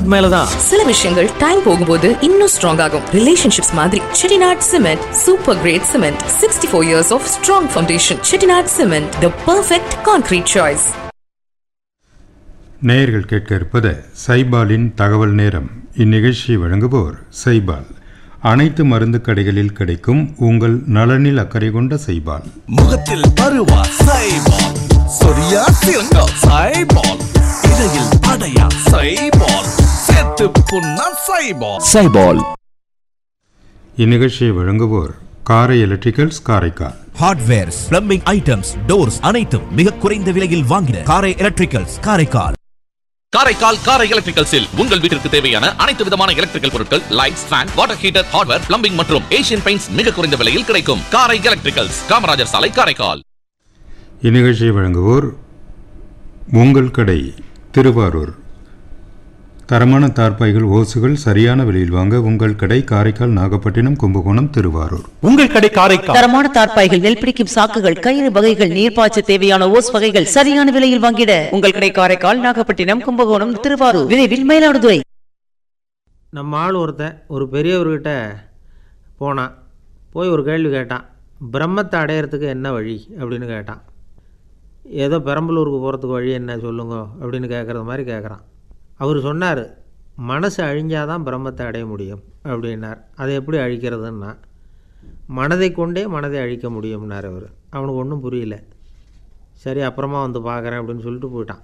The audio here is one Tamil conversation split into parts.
ஸ்ட்ரென்த் மேல தான் சில விஷயங்கள் டைம் போகும்போது இன்னும் ஸ்ட்ராங் ஆகும் ரிலேஷன்ஷிப்ஸ் மாதிரி Chettinad cement super great cement sixty four years of strong foundation Chettinad cement the perfect concrete choice நேயர்கள் கேட்க இருப்பது சைபாலின் தகவல் நேரம் இந்நிகழ்ச்சியை வழங்குவோர் சைபால் அனைத்து மருந்து கடைகளில் கிடைக்கும் உங்கள் நலனில் அக்கறை கொண்ட சைபால் முகத்தில் பருவா சைபால் சொரியா சிறங்கா சைபால் இடையில் அடையா சைபால் சேர்த்து புண்ணா சைபால் சைபால் இந்நிகழ்ச்சியை வழங்குவோர் Karai electricals Karaikal hardwares plumbing items doors அனைத்தும் மிக குறைந்த விலையில் வாங்கின காரை எலக்ட்ரிக்கல்ஸ் காரைக்கால் காரைக்கால் காரை எலக்ட்ரிக்கல்ஸில் உங்கள் வீட்டிற்கு தேவையான அனைத்து விதமான எலக்ட்ரிக்கல் பொருட்கள் lights fan water heater hardware plumbing மற்றும் ஏசியன் பெயிண்ட்ஸ் மிக குறைந்த விலையில் கிடைக்கும் காரை எலக்ட்ரிக்கல்ஸ் காமராஜர் சாலை காரைக்கால் இந்நிகழ்ச்சியை வழங்குவோர் உங்கள் கடை திருவாரூர் தரமான தார்பாய்கள் ஓசுகள் சரியான விலையில் வாங்க உங்கள் கடை காரைக்கால் நாகப்பட்டினம் கும்பகோணம் திருவாரூர் உங்கள் கடை காரைக்கால் தரமான தார்ப்பாய்கள் நெல் பிடிக்கும் சாக்குகள் கயிறு வகைகள் நீர்ப்பாய்ச்ச தேவையான ஓஸ் வகைகள் சரியான விலையில் வாங்கிட உங்கள் கடை காரைக்கால் நாகப்பட்டினம் கும்பகோணம் திருவாரூர் விரைவில் மயிலாடுதுறை நம்ம ஆள் ஒருத்தன் ஒரு பெரியவர்கிட்ட போனான் போய் ஒரு கேள்வி கேட்டான் பிரம்மத்தை அடையிறதுக்கு என்ன வழி அப்படின்னு கேட்டான் ஏதோ பெரம்பலூருக்கு போகிறதுக்கு வழி என்ன சொல்லுங்க அப்படின்னு கேட்குறது மாதிரி கேட்குறான் அவர் சொன்னார் மனசு அழிஞ்சாதான் பிரம்மத்தை அடைய முடியும் அப்படின்னார் அதை எப்படி அழிக்கிறதுன்னா மனதை கொண்டே மனதை அழிக்க முடியும்னார் அவர் அவனுக்கு ஒன்றும் புரியல சரி அப்புறமா வந்து பார்க்குறேன் அப்படின்னு சொல்லிட்டு போயிட்டான்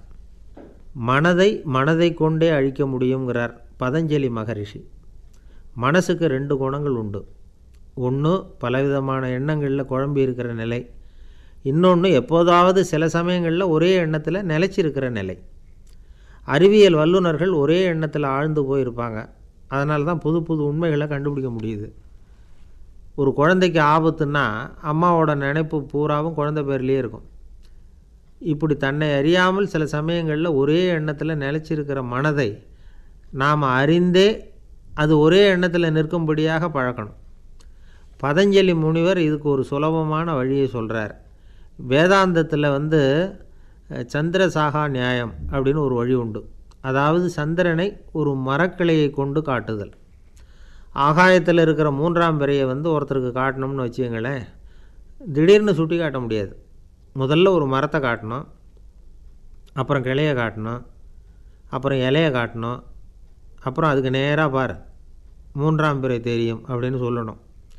மனதை மனதை கொண்டே அழிக்க முடியுங்கிறார் பதஞ்சலி மகரிஷி மனசுக்கு ரெண்டு குணங்கள் உண்டு ஒன்று பலவிதமான எண்ணங்களில் குழம்பி இருக்கிற நிலை இன்னொன்று எப்போதாவது சில சமயங்களில் ஒரே எண்ணத்தில் நிலைச்சிருக்கிற நிலை அறிவியல் வல்லுநர்கள் ஒரே எண்ணத்தில் ஆழ்ந்து போயிருப்பாங்க அதனால தான் புது புது உண்மைகளை கண்டுபிடிக்க முடியுது ஒரு குழந்தைக்கு ஆபத்துன்னா அம்மாவோட நினைப்பு பூராவும் குழந்தை பேர்லேயே இருக்கும் இப்படி தன்னை அறியாமல் சில சமயங்களில் ஒரே எண்ணத்தில் நிலைச்சிருக்கிற மனதை நாம் அறிந்தே அது ஒரே எண்ணத்தில் நிற்கும்படியாக பழக்கணும் பதஞ்சலி முனிவர் இதுக்கு ஒரு சுலபமான வழியை சொல்கிறார் வேதாந்தத்தில் வந்து அஹ், சந்திரசாகா நியாயம் அப்படின்னு ஒரு வழி உண்டு அதாவது சந்திரனை ஒரு மரக்கிளையை கொண்டு காட்டுதல் ஆகாயத்தில் இருக்கிற மூன்றாம் பிறையை வந்து ஒருத்தருக்கு காட்டணும்னு வச்சுங்களேன் திடீர்னு சுட்டி காட்ட முடியாது முதல்ல ஒரு மரத்தை காட்டணும் அப்புறம் கிளையை காட்டணும் அப்புறம் இலையை காட்டணும் அப்புறம் அதுக்கு நேராக பாரு மூன்றாம் பிறை தெரியும் அப்படின்னு சொல்லணும்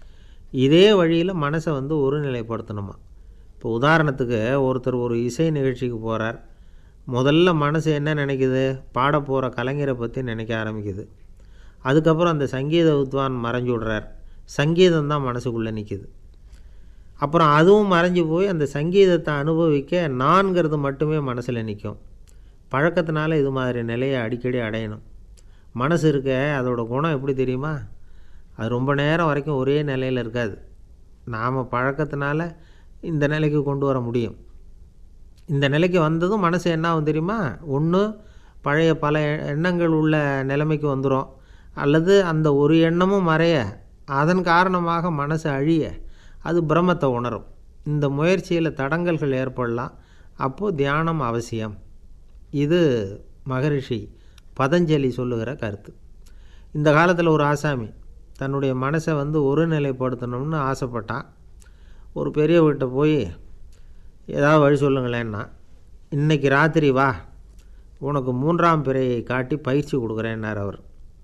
இதே வழியில் மனசை வந்து ஒருநிலைப்படுத்தணுமா இப்போ உதாரணத்துக்கு ஒருத்தர் ஒரு இசை நிகழ்ச்சிக்கு போகிறார் முதல்ல மனசு என்ன நினைக்குது பாட போகிற கலைஞரை பற்றி நினைக்க ஆரம்பிக்குது அதுக்கப்புறம் அந்த சங்கீத வித்வான் மறைஞ்சு விடுறார் சங்கீதம் தான் மனசுக்குள்ளே நிற்கிது அப்புறம் அதுவும் மறைஞ்சு போய் அந்த சங்கீதத்தை அனுபவிக்க நான்கிறது மட்டுமே மனசில் நிற்கும் பழக்கத்தினால இது மாதிரி நிலையை அடிக்கடி அடையணும் மனசு இருக்க அதோட குணம் எப்படி தெரியுமா அது ரொம்ப நேரம் வரைக்கும் ஒரே நிலையில் இருக்காது நாம் பழக்கத்தினால இந்த நிலைக்கு கொண்டு வர முடியும் இந்த நிலைக்கு வந்ததும் மனசு என்ன ஆகும் தெரியுமா ஒன்று பழைய பல எ- எண்ணங்கள் உள்ள நிலைமைக்கு வந்துடும் அல்லது அந்த ஒரு எண்ணமும் மறைய அதன் காரணமாக மனசு அழிய அது பிரம்மத்தை உணரும் இந்த முயற்சியில் தடங்கல்கள் ஏற்படலாம் அப்போது தியானம் அவசியம் இது மகரிஷி பதஞ்சலி சொல்லுகிற கருத்து இந்த காலத்தில் ஒரு ஆசாமி தன்னுடைய மனசை வந்து ஒருநிலைப்படுத்தணும்னு ஆசைப்பட்டான் ஒரு பெரியவர்கிட்ட போய் ஏதாவது வழி சொல்லுங்களேன்னா இன்னைக்கு ராத்திரி வா உனக்கு மூன்றாம் பிறையை காட்டி பயிற்சி கொடுக்குறேன்னார் அவர்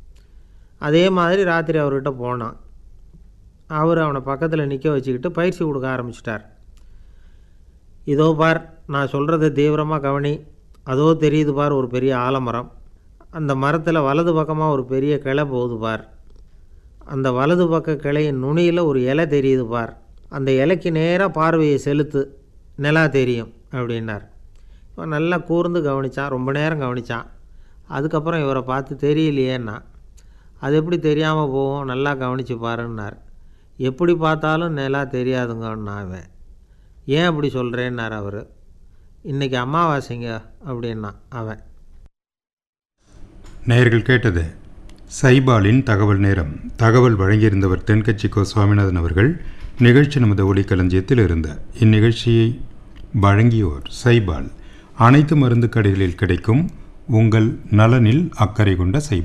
அதே மாதிரி ராத்திரி அவர்கிட்ட போனான் அவர் அவனை பக்கத்தில் நிற்க வச்சுக்கிட்டு பயிற்சி கொடுக்க ஆரம்பிச்சிட்டார் இதோ பார் நான் சொல்கிறத தீவிரமாக கவனி அதோ தெரியுது பார் ஒரு பெரிய ஆலமரம் அந்த மரத்தில் வலது பக்கமாக ஒரு பெரிய கிளை போகுது பார் அந்த வலது பக்க கிளையின் நுனியில் ஒரு இலை தெரியுது பார் அந்த இலைக்கு நேராக பார்வையை செலுத்து நிலா தெரியும் அப்படின்னார் இவன் நல்லா கூர்ந்து கவனித்தான் ரொம்ப நேரம் கவனித்தான் அதுக்கப்புறம் இவரை பார்த்து தெரியலையேன்னா அது எப்படி தெரியாமல் போகும் நல்லா கவனித்து பாருன்னார் எப்படி பார்த்தாலும் நிலா தெரியாதுங்கன்னா அவன் ஏன் அப்படி சொல்கிறேன்னார் அவர் இன்றைக்கி அமாவாசைங்க அப்படின்னா அவன் நேயர்கள் கேட்டது சைபாலின் தகவல் நேரம் தகவல் வழங்கியிருந்தவர் தென்கட்சி கோ சுவாமிநாதன் அவர்கள் நிகழ்ச்சி நமது ஒளிக்களஞ்சியத்தில் இருந்த இந்நிகழ்ச்சியை வழங்கியோர் சைபால் அனைத்து மருந்து கடைகளில் கிடைக்கும் உங்கள் நலனில் அக்கறை கொண்ட சைபால்